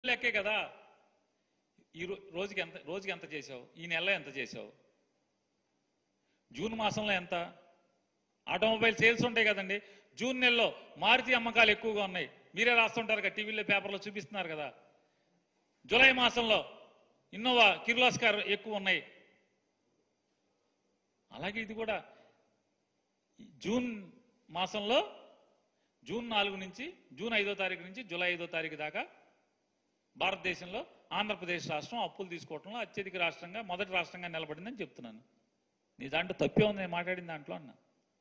లెక్కే కదా ఈ రో- రోజుకి ఎంత రోజుకి ఎంత చేసావు ఈ నెలలో ఎంత చేసావు జూన్ మాసంలో ఎంత ఆటోమొబైల్ సేల్స్ ఉంటాయి కదండి జూన్ నెలలో మారుతి అమ్మకాలు ఎక్కువగా ఉన్నాయి మీరే రాస్తుంటారు కదా టీవీలో పేపర్లో చూపిస్తున్నారు కదా జూలై మాసంలో ఇన్నోవా కిర్లాస్కర్ ఎక్కువ ఉన్నాయి అలాగే ఇది కూడా ఈ జూన్ మాసంలో జూన్ నాలుగు నుంచి జూన్ ఐదో తారీఖు నుంచి జూలై ఐదో తారీఖు దాకా భారతదేశంలో ఆంధ్రప్రదేశ్ రాష్ట్రం అప్పులు తీసుకోవడంలో అత్యధిక రాష్ట్రంగా మొదటి రాష్ట్రంగా నిలబడిందని చెప్తున్నాను నీ దాంట్లో తప్పే ఉంది నేను మాట్లాడిన దాంట్లో అన్న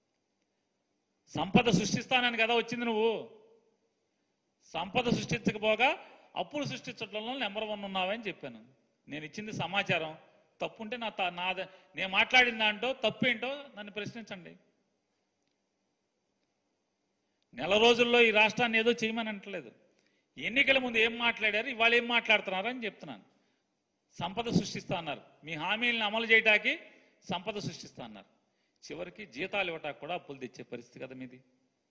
సంపద సృష్టిస్తానని కదా వచ్చింది నువ్వు సంపద సృష్టించకపోగా అప్పులు సృష్టించడంలో నెంబర్ వన్ ఉన్నావని చెప్పాను నేను ఇచ్చింది సమాచారం తప్పుంటే నా త- నా నేను మాట్లాడిన దాంట్లో తప్పు ఏంటో నన్ను ప్రశ్నించండి నెల రోజుల్లో ఈ రాష్ట్రాన్ని ఏదో చేయమని అంటలేదు ఎన్నికల ముందు ఏం మాట్లాడారు ఇవాళ ఏం మాట్లాడుతున్నారు అని చెప్తున్నాను సంపద సృష్టిస్తా అన్నారు మీ హామీలను అమలు చేయటానికి సంపద సృష్టిస్తా అన్నారు చివరికి జీతాలు ఇవ్వటానికి కూడా అప్పులు తెచ్చే పరిస్థితి కదా మీది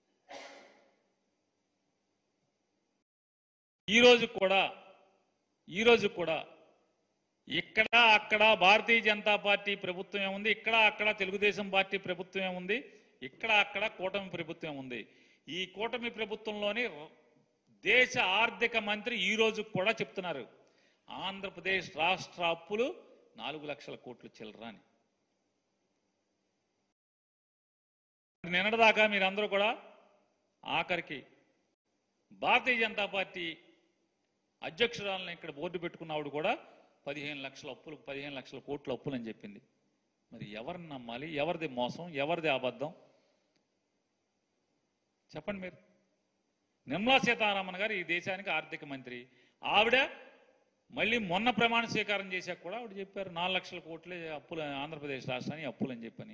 ఈరోజు కూడా ఈరోజు కూడా ఇక్కడ అక్కడ భారతీయ జనతా పార్టీ ప్రభుత్వం ఏముంది ఇక్కడ అక్కడ తెలుగుదేశం పార్టీ ప్రభుత్వం ఏముంది ఇక్కడ అక్కడ కూటమి ప్రభుత్వం ఉంది ఈ కూటమి ప్రభుత్వంలోని దేశ ఆర్థిక మంత్రి ఈ రోజు కూడా చెప్తున్నారు ఆంధ్రప్రదేశ్ రాష్ట్ర అప్పులు నాలుగు లక్షల కోట్లు చిల్లర అని నిన్నటిదాకా మీరందరూ కూడా ఆఖరికి భారతీయ జనతా పార్టీ అధ్యక్షురాలను ఇక్కడ బోర్డు పెట్టుకున్నవాడు కూడా పదిహేను లక్షల అప్పులు పదిహేను లక్షల కోట్ల అప్పులు అని చెప్పింది మరి ఎవరిని నమ్మాలి ఎవరిది మోసం ఎవరిది అబద్ధం చెప్పండి మీరు నిర్మలా సీతారామన్ గారు ఈ దేశానికి ఆర్థిక మంత్రి ఆవిడ మళ్ళీ మొన్న ప్రమాణ స్వీకారం చేశాక కూడా ఆవిడ చెప్పారు నాలుగు లక్షల కోట్లే అప్పులు ఆంధ్రప్రదేశ్ రాష్ట్రానికి అప్పులు అని చెప్పని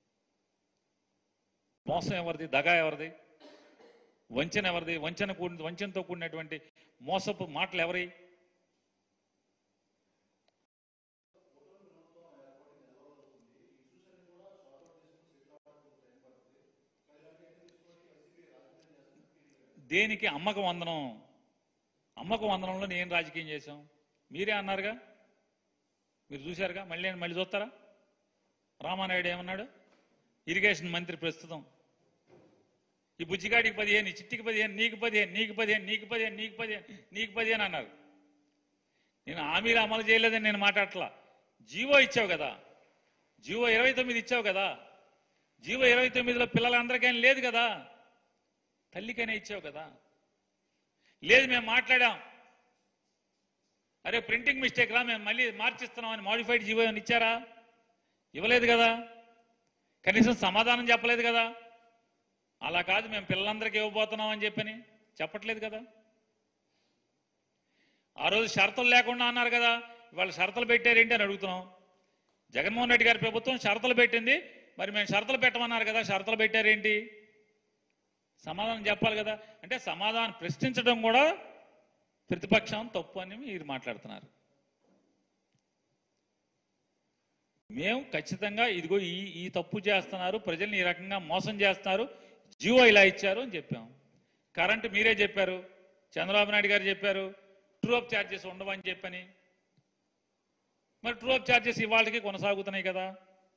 మోసం ఎవరిది దగా ఎవరిది వంచన ఎవరిది వంచన కూడి వంచనతో కూడినటువంటి మోసపు మాటలు ఎవరి దేనికి అమ్మక వందనం అమ్మక వందనంలో నేను రాజకీయం చేశాం మీరే అన్నారుగా మీరు చూశారుగా మళ్ళీ మళ్ళీ చూస్తారా రామానాయుడు ఏమన్నాడు ఇరిగేషన్ మంత్రి ప్రస్తుతం ఈ బుజ్జిగాడికి పదిహేను ఈ చిట్టికి పదిహేను నీకు పదిహేను నీకు పదిహేను నీకు పదిహేను నీకు పదిహేను నీకు పదిహేను అన్నారు నేను హామీలు అమలు చేయలేదని నేను మాట్లాడట్లా జీవో ఇచ్చావు కదా జీవో ఇరవై తొమ్మిది ఇచ్చావు కదా జీవో ఇరవై తొమ్మిదిలో పిల్లలందరికీ లేదు కదా తల్లికైనా ఇచ్చావు కదా లేదు మేము మాట్లాడాం అరే ప్రింటింగ్ మిస్టేక్ రా మేము మళ్ళీ మార్చిస్తున్నామని మాడిఫైడ్ జీవో ఏమైనా ఇచ్చారా ఇవ్వలేదు కదా కనీసం సమాధానం చెప్పలేదు కదా అలా కాదు మేము పిల్లలందరికీ ఇవ్వబోతున్నాం అని చెప్పని చెప్పట్లేదు కదా ఆ రోజు షరతులు లేకుండా అన్నారు కదా ఇవాళ షరతులు పెట్టారేంటి అని అడుగుతున్నాం జగన్మోహన్ రెడ్డి గారి ప్రభుత్వం షరతులు పెట్టింది మరి మేము షరతులు పెట్టమన్నారు కదా షరతులు పెట్టారేంటి సమాధానం చెప్పాలి కదా అంటే సమాధానం ప్రశ్నించడం కూడా ప్రతిపక్షం తప్పు అని మీరు మాట్లాడుతున్నారు మేము ఖచ్చితంగా ఇదిగో ఈ ఈ తప్పు చేస్తున్నారు ప్రజల్ని ఈ రకంగా మోసం చేస్తున్నారు జియో ఇలా ఇచ్చారు అని చెప్పాం కరెంటు మీరే చెప్పారు చంద్రబాబు నాయుడు గారు చెప్పారు ట్రూ అప్ ఛార్జెస్ ఉండవని చెప్పని మరి ట్రూ అప్ ఛార్జెస్ ఇవాళకి కొనసాగుతున్నాయి కదా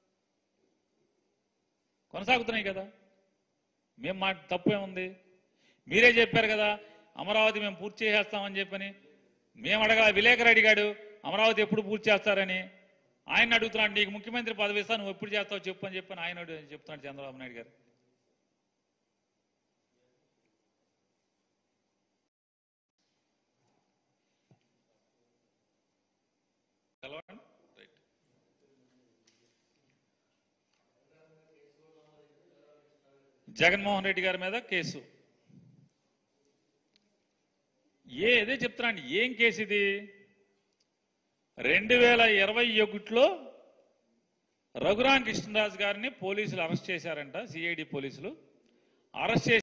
కొనసాగుతున్నాయి కదా మేము మా తప్పు ఏముంది మీరే చెప్పారు కదా అమరావతి మేము పూర్తి చేసేస్తామని చెప్పని మేము అడగల విలేకరు అడిగాడు అమరావతి ఎప్పుడు పూర్తి చేస్తారని ఆయన అడుగుతున్నాడు నీకు ముఖ్యమంత్రి పదవి ఇస్తా నువ్వు ఎప్పుడు చేస్తావు చెప్పు అని చెప్పని ఆయన అడుగు- చెప్తున్నాడు చంద్రబాబు నాయుడు గారు కలవండి రైట్ జగన్మోహన్ రెడ్డి గారి మీద కేసు ఏ ఇదే చెప్తున్నాను ఏం కేసు ఇది రెండు వేల ఇరవై ఒకటిలో రఘురాం కృష్ణరాజు గారిని పోలీసులు అరెస్ట్ చేశారంట సిఐడి పోలీసులు అరెస్ట్ చేసి